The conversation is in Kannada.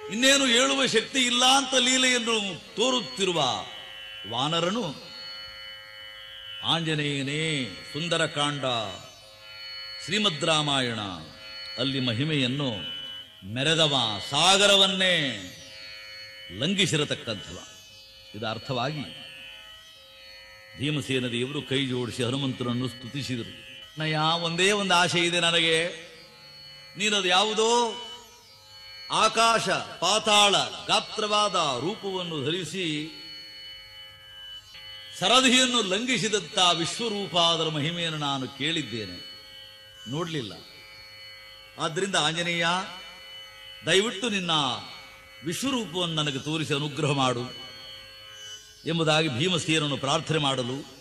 ಇನ್ನೇನು ಏಳುವ ಶಕ್ತಿ ಇಲ್ಲ ಅಂತ ಲೀಲೆಯನ್ನು ತೋರುತ್ತಿರುವ ವಾನರನು ಆಂಜನೇಯನೇ ಸುಂದರಕಾಂಡ ಶ್ರೀಮದ್ ರಾಮಾಯಣ ಅಲ್ಲಿ ಮಹಿಮೆಯನ್ನು ಮೆರೆದವ ಸಾಗರವನ್ನೇ ಲಂಘಿಸಿರತಕ್ಕಂಥವ ಇದು ಅರ್ಥವಾಗಿ ಭೀಮಸೇನ ದೇವರು ಕೈ ಜೋಡಿಸಿ ಹನುಮಂತನನ್ನು ಸ್ತುತಿಸಿದರು ನಯ ಒಂದೇ ಒಂದು ಆಸೆ ಇದೆ ನನಗೆ ನೀನದು ಯಾವುದೋ ಆಕಾಶ ಪಾತಾಳ ಗಾತ್ರವಾದ ರೂಪವನ್ನು ಧರಿಸಿ ಸರದಿಯನ್ನು ಲಂಘಿಸಿದಂತ ವಿಶ್ವರೂಪ ಅದರ ಮಹಿಮೆಯನ್ನು ನಾನು ಕೇಳಿದ್ದೇನೆ ನೋಡಲಿಲ್ಲ ಆದ್ದರಿಂದ ಆಂಜನೇಯ ದಯವಿಟ್ಟು ನಿನ್ನ ವಿಶ್ವರೂಪವನ್ನು ನನಗೆ ತೋರಿಸಿ ಅನುಗ್ರಹ ಮಾಡು ಎಂಬುದಾಗಿ ಭೀಮಸೇನನ್ನು ಪ್ರಾರ್ಥನೆ ಮಾಡಲು